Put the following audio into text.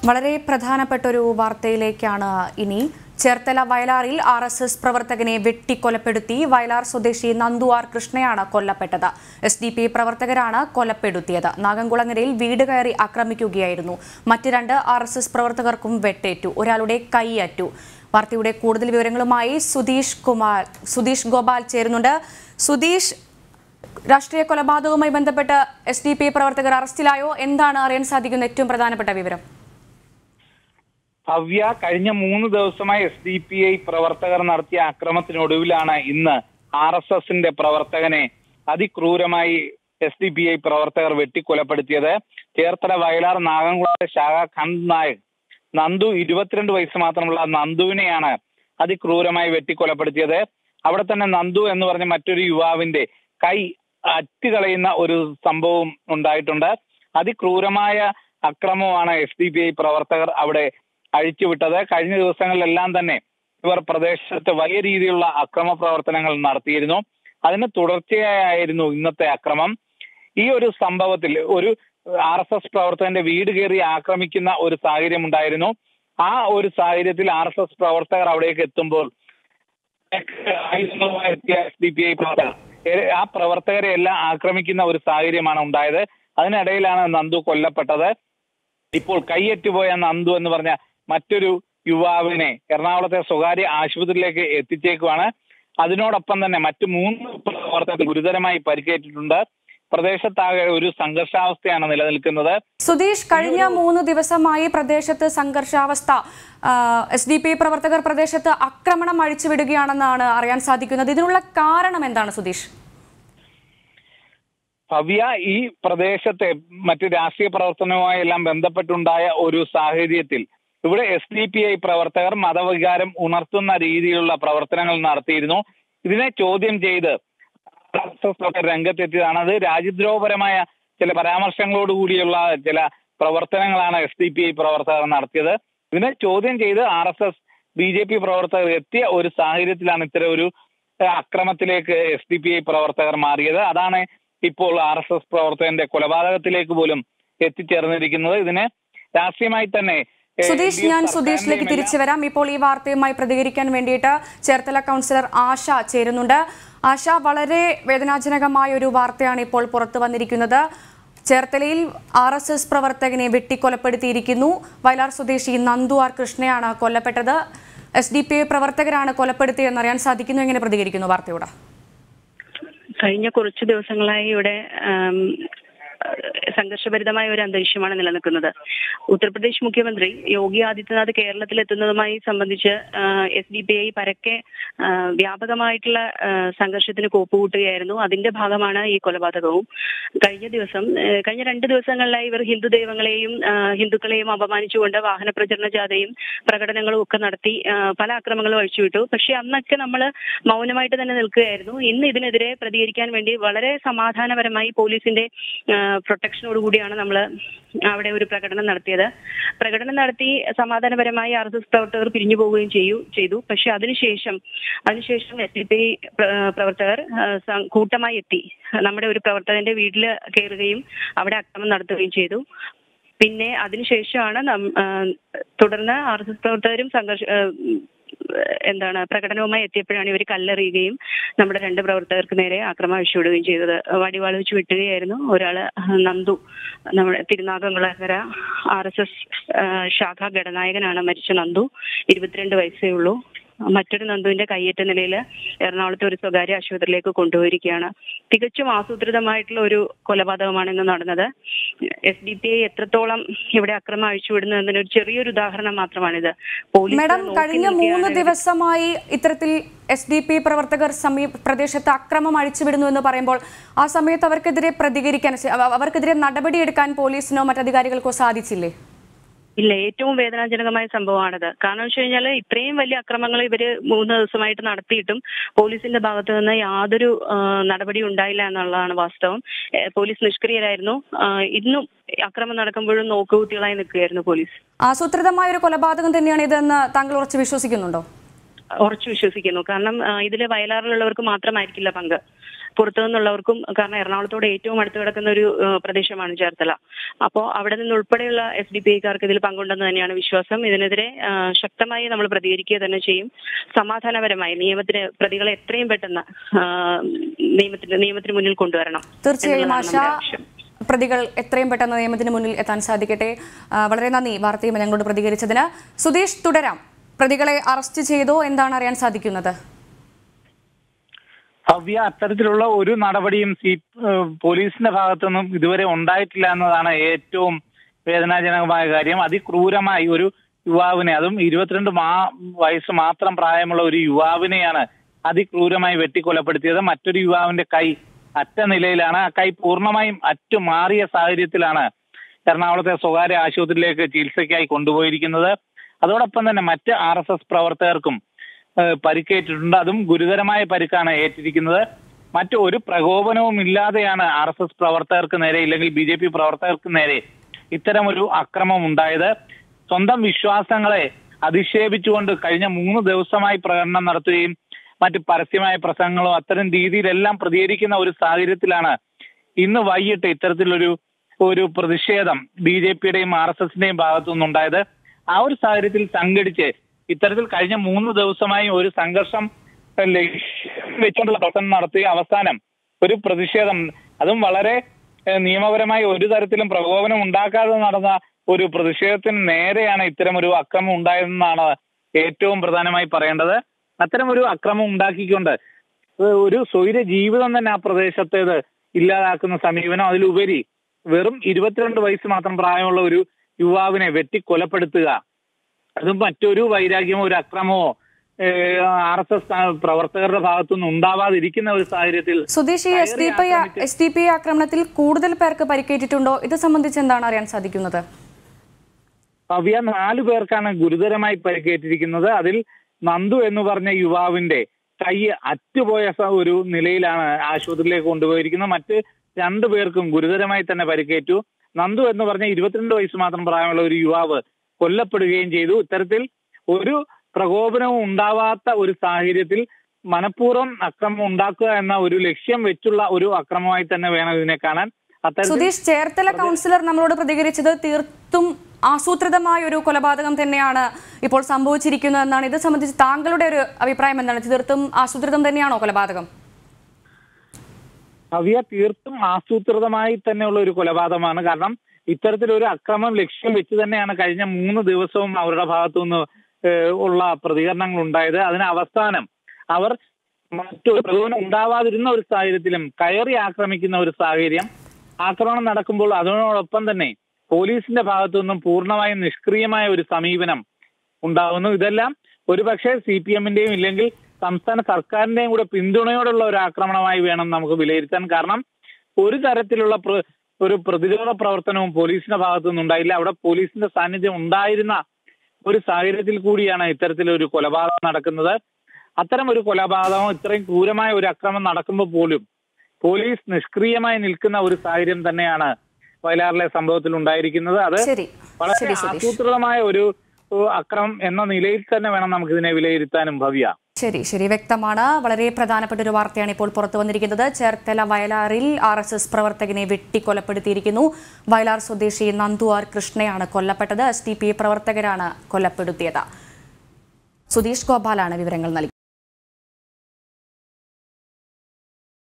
വളരെ പ്രധാനപ്പെട്ട ഒരു വാർത്തയിലേക്കാണ് ഇനി ചേർത്തല വയലാറിൽ ആർ എസ് എസ് പ്രവർത്തകനെ വെട്ടിക്കൊലപ്പെടുത്തി വയലാർ സ്വദേശി നന്ദു ആർ കൃഷ്ണയാണ് കൊല്ലപ്പെട്ടത് എസ് ഡി പി പ്രവർത്തകരാണ് കൊലപ്പെടുത്തിയത് നാഗംകുളങ്ങരയിൽ വീട് കയറി ആക്രമിക്കുകയായിരുന്നു മറ്റ് രണ്ട് ആർ എസ് എസ് പ്രവർത്തകർക്കും വെട്ടേറ്റു ഒരാളുടെ കൈയറ്റു വാർത്തയുടെ കൂടുതൽ വിവരങ്ങളുമായി സുധീഷ് കുമാർ സുധീഷ് ഗോപാൽ ചേരുന്നുണ്ട് സുധീഷ് രാഷ്ട്രീയ കൊലപാതകവുമായി ബന്ധപ്പെട്ട് എസ് ഡി പി പ്രവർത്തകർ അറസ്റ്റിലായോ എന്താണ് അറിയാൻ സാധിക്കുന്ന ഏറ്റവും പ്രധാനപ്പെട്ട വിവരം ഭവ്യ കഴിഞ്ഞ മൂന്ന് ദിവസമായി എസ് ഡി പി ഐ പ്രവർത്തകർ നടത്തിയ അക്രമത്തിനൊടുവിലാണ് ഇന്ന് ആർ എസ് എസിന്റെ പ്രവർത്തകനെ അതിക്രൂരമായി എസ് ഡി പി ഐ പ്രവർത്തകർ വെട്ടിക്കൊലപ്പെടുത്തിയത് ചേർത്തല വയലാർ നാഗംകുളത്തെ ശാഖ ഖണ്ഡ് നായക് നന്ദു ഇരുപത്തിരണ്ട് വയസ്സ് മാത്രമുള്ള നന്ദുവിനെയാണ് അതിക്രൂരമായി വെട്ടിക്കൊലപ്പെടുത്തിയത് അവിടെ തന്നെ നന്ദു എന്ന് പറഞ്ഞ മറ്റൊരു യുവാവിന്റെ കൈ അറ്റുകളയുന്ന ഒരു സംഭവം ഉണ്ടായിട്ടുണ്ട് അതിക്രൂരമായ അക്രമമാണ് എസ് ഡി പി ഐ പ്രവർത്തകർ അവിടെ അഴിച്ചുവിട്ടത് കഴിഞ്ഞ ദിവസങ്ങളിലെല്ലാം തന്നെ ഇവർ പ്രദേശത്ത് വലിയ രീതിയിലുള്ള അക്രമ പ്രവർത്തനങ്ങൾ നടത്തിയിരുന്നു അതിന് തുടർച്ചയായിരുന്നു ഇന്നത്തെ അക്രമം ഈ ഒരു സംഭവത്തിൽ ഒരു ആർ എസ് എസ് പ്രവർത്തകന്റെ വീട് കയറി ആക്രമിക്കുന്ന ഒരു സാഹചര്യം ഉണ്ടായിരുന്നു ആ ഒരു സാഹചര്യത്തിൽ ആർ എസ് എസ് പ്രവർത്തകർ അവിടേക്ക് എത്തുമ്പോൾ ആയുധങ്ങളുമായി എത്തിയ എസ് ഡി പി ഐ പ്രവർത്തകർ ഏ- ആ പ്രവർത്തകരെ എല്ലാം ആക്രമിക്കുന്ന ഒരു സാഹചര്യമാണ് ഉണ്ടായത് അതിനിടയിലാണ് നന്ദു കൊല്ലപ്പെട്ടത് ഇപ്പോൾ കൈയറ്റുപോയ നന്ദു എന്ന് പറഞ്ഞ മറ്റൊരു യുവാവിനെ എറണാകുളത്തെ സ്വകാര്യ ആശുപത്രിയിലേക്ക് എത്തിച്ചേക്കുവാണ് അതിനോടൊപ്പം തന്നെ മറ്റു മൂന്ന് പ്രവർത്തകർ ഗുരുതരമായി പരിക്കേറ്റിട്ടുണ്ട് പ്രദേശത്താകെ ഒരു സംഘർഷാവസ്ഥയാണ് നിലനിൽക്കുന്നത് സുധീഷ് കഴിഞ്ഞ മൂന്ന് ദിവസമായി പ്രദേശത്ത് സംഘർഷാവസ്ഥ എസ് ഡി പി പ്രവർത്തകർ പ്രദേശത്ത് ആക്രമണം അഴിച്ചുവിടുകയാണെന്നാണ് അറിയാൻ സാധിക്കുന്നത് ഇതിനുള്ള കാരണം എന്താണ് സുധീഷ് ഭവ്യ ഈ പ്രദേശത്തെ മറ്റ് രാഷ്ട്രീയ പ്രവർത്തനവുമായി എല്ലാം ബന്ധപ്പെട്ടുണ്ടായ ഒരു സാഹചര്യത്തിൽ ഇവിടെ എസ് ഡി പി ഐ പ്രവർത്തകർ മതവികാരം ഉണർത്തുന്ന രീതിയിലുള്ള പ്രവർത്തനങ്ങൾ നടത്തിയിരുന്നു ഇതിനെ ചോദ്യം ചെയ്ത് RSS ഒക്കെ രംഗത്തെത്തിയതാണ് അത് രാജ്യദ്രോഹപരമായ ചില പരാമർശങ്ങളോടുകൂടിയുള്ള ചില പ്രവർത്തനങ്ങളാണ് എസ് ഡി പി ഐ പ്രവർത്തകർ നടത്തിയത് ഇതിനെ ചോദ്യം ചെയ്ത് R S S B J P പ്രവർത്തകർ എത്തിയ ഒരു സാഹചര്യത്തിലാണ് ഇത്തരം ഒരു ഏഹ്, അക്രമത്തിലേക്ക് എസ് ഡി പി ഐ പ്രവർത്തകർ മാറിയത് അതാണ് ഇപ്പോൾ ആർ എസ് എസ് പ്രവർത്തകന്റെ കൊലപാതകത്തിലേക്ക് പോലും എത്തിച്ചേർന്നിരിക്കുന്നത് ഇതിന് രാഷ്ട്രീയമായി തന്നെ ഏഹ്, സുധീഷ് LDF ഞാൻ സർക്കാരിന്റെയും സുധീഷിലേക്ക് എല്ലാം- തിരിച്ചു വരാം ഇപ്പോൾ ഈ വാർത്തയുമായി പ്രതികരിക്കാൻ വേണ്ടിയിട്ട് ചേർത്തല കൗൺസിലർ ആശ ചേരുന്നുണ്ട് ആശ വളരെ വേദനാജനകമായ ഒരു വാർത്തയാണ് ഇപ്പോൾ പുറത്തു വന്നിരിക്കുന്നത് ചേർത്തലയിൽ ആർ എസ് എസ് പ്രവർത്തകനെ വെട്ടിക്കൊലപ്പെടുത്തിയിരിക്കുന്നു വയലാർ സ്വദേശി നന്ദു ആർ കൃഷ്ണയാണ് കൊല്ലപ്പെട്ടത് എസ് ഡി പി ഐ പ്രവർത്തകരാണ് കൊലപ്പെടുത്തിയെന്നറിയാൻ സാധിക്കുന്നു എങ്ങനെ പ്രതികരിക്കുന്നു വാർത്തയോട് കഴിഞ്ഞ കുറച്ച് ദിവസങ്ങളായി ഇവിടെ ആം, സംഘർഷഭരിതമായ ഒരു അന്തരീക്ഷമാണ് നിലനിൽക്കുന്നത് ഉത്തർപ്രദേശ് മുഖ്യമന്ത്രി യോഗി ആദിത്യനാഥ് കേരളത്തിൽ എത്തുന്നതുമായി സംബന്ധിച്ച് എസ് ഡി പി ഐ പരക്കെ ആ, വ്യാപകമായിട്ടുള്ള ആ, സംഘർഷത്തിന് കോപ്പുകൂട്ടുകയായിരുന്നു അതിന്റെ ഭാഗമാണ് ഈ കൊലപാതകവും കഴിഞ്ഞ ദിവസം ആ, കഴിഞ്ഞ രണ്ട് ദിവസങ്ങളിലായി ഇവർ ഹിന്ദു ദൈവങ്ങളെയും ആ, ഹിന്ദുക്കളെയും അപമാനിച്ചുകൊണ്ട് വാഹന പ്രചരണ ജാഥയും പ്രകടനങ്ങളും ഒക്കെ നടത്തി ആ, പല അക്രമങ്ങളും അഴിച്ചുവിട്ടു പക്ഷെ അന്നൊക്കെ നമ്മൾ മൗനമായിട്ട് തന്നെ നിൽക്കുകയായിരുന്നു ഇന്ന് ഇതിനെതിരെ പ്രതികരിക്കാൻ വേണ്ടി വളരെ സമാധാനപരമായി പോലീസിന്റെ ആ, പ്രൊട്ടക്ഷനോടുകൂടിയാണ് നമ്മൾ അവിടെ ഒരു പ്രകടനം നടത്തിയത് പ്രകടനം നടത്തി സമാധാനപരമായി ആർ എസ് എസ് പ്രവർത്തകർ പിരിഞ്ഞു പോവുകയും ചെയ്യൂ ചെയ്തു പക്ഷെ അതിനുശേഷം അതിനുശേഷം എസ് ഡി പി ഐ പ്രവർത്തകർ ആ, സം- കൂട്ടമായി എത്തി നമ്മുടെ ഒരു പ്രവർത്തകന്റെ വീട്ടിൽ കയറുകയും അവിടെ അക്രമം നടത്തുകയും ചെയ്തു പിന്നെ അതിനുശേഷമാണ് നം- ആ, തുടർന്ന് ആർ എസ് എസ് പ്രവർത്തകരും സംഘർഷ ആ, എന്താണ് പ്രകടനവുമായി എത്തിയപ്പോഴാണ് ഇവർ കല്ലെറിയുകയും നമ്മുടെ രണ്ട് പ്രവർത്തകർക്ക് നേരെ ആക്രമണം അഴിച്ചുവിടുകയും ചെയ്തത് വടിവാൾ വെച്ച് വെട്ടുകയായിരുന്നു ഒരാള് നന്ദു നമ്മുടെ തിരുനാഗംകുളങ്ങര ആർ എസ് എസ് ശാഖാ ഘടനായകനാണ് മരിച്ച നന്ദു ഇരുപത്തിരണ്ട് വയസ്സേ ഉള്ളൂ മറ്റൊരു നന്ദുവിന്റെ കയ്യേറ്റ നിലയിൽ എറണാകുളത്തെ ഒരു സ്വകാര്യ ആശുപത്രിയിലേക്ക് കൊണ്ടുപോയിരിക്കുകയാണ് തികച്ചും ആസൂത്രിതമായിട്ടുള്ള ഒരു കൊലപാതകമാണ് ഇന്ന് നടന്നത് എസ് ഡി പി ഐ എത്രത്തോളം ഇവിടെ അക്രമം അഴിച്ചുവിടുന്നു എന്നതിന് ഒരു ചെറിയൊരു ഉദാഹരണം മാത്രമാണിത് പോലീസ് മാഡം നോക്കി കഴിഞ്ഞ മൂന്ന് നിൽക്കുകയാണ്. ദിവസമായി ഇത്തരത്തിൽ എസ് ഡി പി പ്രവർത്തകർ സമീപ പ്രദേശത്ത് അക്രമം അഴിച്ചുവിടുന്നു എന്ന് പറയുമ്പോൾ ആ സമയത്ത് അവർക്കെതിരെ പ്രതികരിക്കാൻ അവ- അവർക്കെതിരെ നടപടിയെടുക്കാൻ പോലീസിനോ മറ്റധികാരികൾക്കോ സാധിച്ചില്ലേ ഇല്ല ഏറ്റവും വേദനാജനകമായ സംഭവമാണിത് കാരണം വെച്ച് കഴിഞ്ഞാൽ ഇത്രയും വലിയ അക്രമങ്ങൾ ഇവര് മൂന്ന് ദിവസമായിട്ട് നടത്തിയിട്ടും പോലീസിന്റെ ഭാഗത്ത് നിന്ന് യാതൊരു ആ, നടപടിയും ഉണ്ടായില്ല എന്നുള്ളതാണ് വാസ്തവം ഏ, പോലീസ് നിഷ്ക്രിയരായിരുന്നു ആ, ഇന്നും അക്രമം നടക്കുമ്പോഴും നോക്കുകുത്തികളായി നിൽക്കുകയായിരുന്നു പോലീസ് ആസൂത്രിതമായ ഒരു കൊലപാതകം തന്നെയാണ് ഇതെന്ന് താങ്കൾ ഉറച്ചു വിശ്വസിക്കുന്നുണ്ടോ ഉറച്ചു വിശ്വസിക്കുന്നു കാരണം ആ, ഇതില് വയലാറിലുള്ളവർക്ക് മാത്രമായിരിക്കില്ല പങ്ക് പുറത്തു നിന്നുള്ളവർക്കും കാരണം എറണാകുളത്തോട് ഏറ്റവും അടുത്ത് കിടക്കുന്ന ഒരു ആ, പ്രദേശമാണ് ചേർത്തല അപ്പോൾ അവിടെ നിന്ന് ഉൾപ്പെടെയുള്ള എസ് ഡി പി ഐക്കാർക്ക് ഇതിൽ പങ്കുണ്ടെന്ന് തന്നെയാണ് വിശ്വാസം ഇതിനെതിരെ ആ, ശക്തമായി നമ്മൾ പ്രതികരിക്കുക തന്നെ ചെയ്യും സമാധാനപരമായി നിയമത്തിന് പ്രതികളെ എത്രയും പെട്ടെന്ന് ആ, നിയമത്തിന് നിയമത്തിന് മുന്നിൽ കൊണ്ടുവരണം തീർച്ചയായും എന്നുള്ളതാണ് ആശ നമ്മുടെ ആവശ്യം. പ്രതികൾ എത്രയും പെട്ടെന്ന് നിയമത്തിന് മുന്നിൽ എത്താൻ സാധിക്കട്ടെ ആ, വളരെ നന്ദി വാർത്തയും ഞങ്ങളോട് പ്രതികരിച്ചതിന് സുധീഷ് തുടരാം പ്രതികളെ അറസ്റ്റ് ചെയ്തോ എന്താണ് അറിയാൻ സാധിക്കുന്നത് ഭവ്യ അത്തരത്തിലുള്ള ഒരു നടപടിയും സി ഏഹ് പോലീസിന്റെ ഭാഗത്തുനിന്നും ഇതുവരെ ഉണ്ടായിട്ടില്ല എന്നതാണ് ഏറ്റവും വേദനാജനകമായ കാര്യം അതിക്രൂരമായി ഒരു യുവാവിനെ അതും ഇരുപത്തിരണ്ട് മാ വയസ്സ് മാത്രം പ്രായമുള്ള ഒരു യുവാവിനെയാണ് അതിക്രൂരമായി വെട്ടിക്കൊലപ്പെടുത്തിയത് മറ്റൊരു യുവാവിന്റെ കൈ അറ്റ നിലയിലാണ് ആ കൈ പൂർണ്ണമായും അറ്റു മാറിയ സാഹചര്യത്തിലാണ് എറണാകുളത്തെ സ്വകാര്യ ആശുപത്രിയിലേക്ക് ചികിത്സയ്ക്കായി കൊണ്ടുപോയിരിക്കുന്നത് അതോടൊപ്പം തന്നെ മറ്റ് ആർ എസ് എസ് പ്രവർത്തകർക്കും ഏഹ് പരിക്കേറ്റിട്ടുണ്ട് അതും ഗുരുതരമായ പരിക്കാണ് ഏറ്റിരിക്കുന്നത് മറ്റു ഒരു പ്രകോപനവും ഇല്ലാതെയാണ് ആർ എസ് എസ് പ്രവർത്തകർക്ക് നേരെ ഇല്ലെങ്കിൽ ബി ജെ പി പ്രവർത്തകർക്ക് നേരെ ഇത്തരമൊരു അക്രമം ഉണ്ടായത് സ്വന്തം വിശ്വാസങ്ങളെ അധിക്ഷേപിച്ചുകൊണ്ട് കഴിഞ്ഞ മൂന്ന് ദിവസമായി പ്രകടനം നടത്തുകയും മറ്റ് പരസ്യമായ പ്രസംഗങ്ങളും അത്തരം രീതിയിലെല്ലാം പ്രതികരിക്കുന്ന ഒരു സാഹചര്യത്തിലാണ് ഇന്ന് വൈകിട്ട് ഇത്തരത്തിലൊരു ഒരു പ്രതിഷേധം ബി ജെ പിയുടെയും ആർ എസ് എസിന്റെയും ഭാഗത്തു നിന്നുണ്ടായത് ആ ഒരു സാഹചര്യത്തിൽ സംഘടിച്ച് ഇത്തരത്തിൽ കഴിഞ്ഞ മൂന്ന് ദിവസമായി ഒരു സംഘർഷം ലക്ഷ്യം വെച്ചുകൊണ്ടുള്ള പ്രസംഗം നടത്തി അവസാനം ഒരു പ്രതിഷേധം അതും വളരെ ഏഹ്, നിയമപരമായി ഒരു തരത്തിലും പ്രകോപനം ഉണ്ടാക്കാതെ നടന്ന ഒരു പ്രതിഷേധത്തിന് നേരെയാണ് ഇത്തരം ഒരു അക്രമം ഉണ്ടായതെന്നാണ് ഏറ്റവും പ്രധാനമായി പറയേണ്ടത് അത്തരം ഒരു അക്രമം ഉണ്ടാക്കിക്കൊണ്ട് ഏഹ്, ഒരു സ്വൈര ജീവിതം തന്നെ ആ പ്രദേശത്തേത് ഇല്ലാതാക്കുന്ന സമീപനം അതിലുപരി വെറും ഇരുപത്തിരണ്ട് വയസ്സ് മാത്രം പ്രായമുള്ള ഒരു യുവാവിനെ വെട്ടിക്കൊലപ്പെടുത്തുക അതും മറ്റൊരു വൈരാഗ്യമോ ഒരു അക്രമമോ ആർ എസ് എസ് പ്രവർത്തകരുടെ ഭാഗത്തുനിന്ന് ഉണ്ടാവാതിരിക്കുന്ന ഒരു സാഹചര്യത്തിൽ സുധീഷ് ഈ S D P S D P ആക്രമണത്തിൽ കൂടുതൽ പേർക്ക് പരിക്കേറ്റിട്ടുണ്ടോ ഇത് സംബന്ധിച്ച് എന്താണ് അറിയാൻ സാധിക്കുന്നത് ഭവ്യ നാലു പേർക്കാണ് ഗുരുതരമായി പരിക്കേറ്റിരിക്കുന്നത് അതിൽ നന്ദു എന്ന് പറഞ്ഞ യുവാവിന്റെ കൈ അറ്റുപോയ സ- ഒരു നിലയിലാണ് ആശുപത്രിയിലേക്ക് കൊണ്ടുപോയിരിക്കുന്നത് മറ്റ് രണ്ടു പേർക്കും ഗുരുതരമായി തന്നെ പരിക്കേറ്റു നന്ദു എന്ന് പറഞ്ഞ ഇരുപത്തിരണ്ട് വയസ്സ് മാത്രം പ്രായമുള്ള ഒരു യുവാവ് കൊല്ലപ്പെടുകയും ചെയ്തു ഇത്തരത്തിൽ ഒരു പ്രകോപനവും ഉണ്ടാവാത്ത ഒരു സാഹചര്യത്തിൽ മനഃപൂർവ്വം അക്രമം ഉണ്ടാക്കുക എന്ന ഒരു ലക്ഷ്യം വെച്ചുള്ള ഒരു അക്രമമായി തന്നെ വേണം ഇതിനെ കാണാൻ അത്തരത്തിൽ സുധീഷ് ചേർത്തല കൗൺസിലർ നമ്മളോട് പ്രതികരിച്ചത് തീർത്തും ആസൂത്രിതമായ ഒരു കൊലപാതകം തന്നെയാണ് ഇപ്പോൾ സംഭവിച്ചിരിക്കുന്നതെന്നാണ് ഇത് സംബന്ധിച്ച് താങ്കളുടെ ഒരു അഭിപ്രായം എന്താണ് തീർത്തും ആസൂത്രിതം തന്നെയാണോ കൊലപാതകം ഭവ്യ തീർത്തും ആസൂത്രിതമായി തന്നെയുള്ള ഒരു കൊലപാതകമാണ് കാരണം ഇത്തരത്തിലൊരു അക്രമം ലക്ഷ്യം വെച്ച് തന്നെയാണ് കഴിഞ്ഞ മൂന്ന് ദിവസവും അവരുടെ ഭാഗത്തുനിന്ന് ഏഹ്, ഉള്ള പ്രതികരണങ്ങൾ ഉണ്ടായത് അതിന് അവസാനം അവർ മറ്റൊരു പ്രകോപനം ഉണ്ടാവാതിരുന്ന ഒരു സാഹചര്യത്തിലും കയറി ആക്രമിക്കുന്ന ഒരു സാഹചര്യം ആക്രമണം നടക്കുമ്പോൾ അതിനോടൊപ്പം തന്നെ പോലീസിന്റെ ഭാഗത്തു നിന്നും പൂർണ്ണമായും നിഷ്ക്രിയമായ ഒരു സമീപനം ഉണ്ടാകുന്നു ഇതെല്ലാം ഒരുപക്ഷെ സി പി എമ്മിന്റെയും ഇല്ലെങ്കിൽ സംസ്ഥാന സർക്കാരിന്റെയും കൂടെ പിന്തുണയോടുള്ള ഒരു ആക്രമണമായി വേണം നമുക്ക് വിലയിരുത്താൻ കാരണം ഒരു തരത്തിലുള്ള പ്ര- ഒരു പ്രതിരോധ പ്രവർത്തനവും പോലീസിന്റെ ഭാഗത്തു നിന്നുണ്ടായില്ല അവിടെ പോലീസിന്റെ സാന്നിധ്യം ഉണ്ടായിരുന്ന ഒരു സാഹചര്യത്തിൽ കൂടിയാണ് ഇത്തരത്തിലൊരു കൊലപാതകം നടക്കുന്നത് അത്തരം ഒരു കൊലപാതകം ഇത്രയും ക്രൂരമായ ഒരു അക്രമം നടക്കുമ്പോൾ പോലും പോലീസ് നിഷ്ക്രിയമായി നിൽക്കുന്ന ഒരു സാഹചര്യം തന്നെയാണ് വയലാറിലെ സംഭവത്തിൽ ഉണ്ടായിരിക്കുന്നത് അത് ശരി വളരെ ശരി സുധീഷ് ആസൂത്രിതമായ ഒരു ഏഹ്, അക്രമം എന്ന നിലയിൽ തന്നെ വേണം നമുക്ക് ഇതിനെ വിലയിരുത്താനും ഭവ്യ ശരി ശരി വ്യക്തമാണ് വളരെ പ്രധാനപ്പെട്ട ഒരു വാർത്തയാണ് ഇപ്പോൾ പുറത്തു വന്നിരിക്കുന്നത് ചേർത്തല വയലാറിൽ ആർ എസ് എസ് പ്രവർത്തകനെ വെട്ടിക്കൊലപ്പെടുത്തിയിരിക്കുന്നു വയലാർ സ്വദേശി നന്ദു ആർ കൃഷ്ണയാണ് കൊല്ലപ്പെട്ടത് എസ് ഡി പി പ്രവർത്തകരാണ് കൊല്ലപ്പെടുത്തിയത് സുധീഷ് ഗോപാലാണ് വിവരങ്ങൾ നൽകിയത്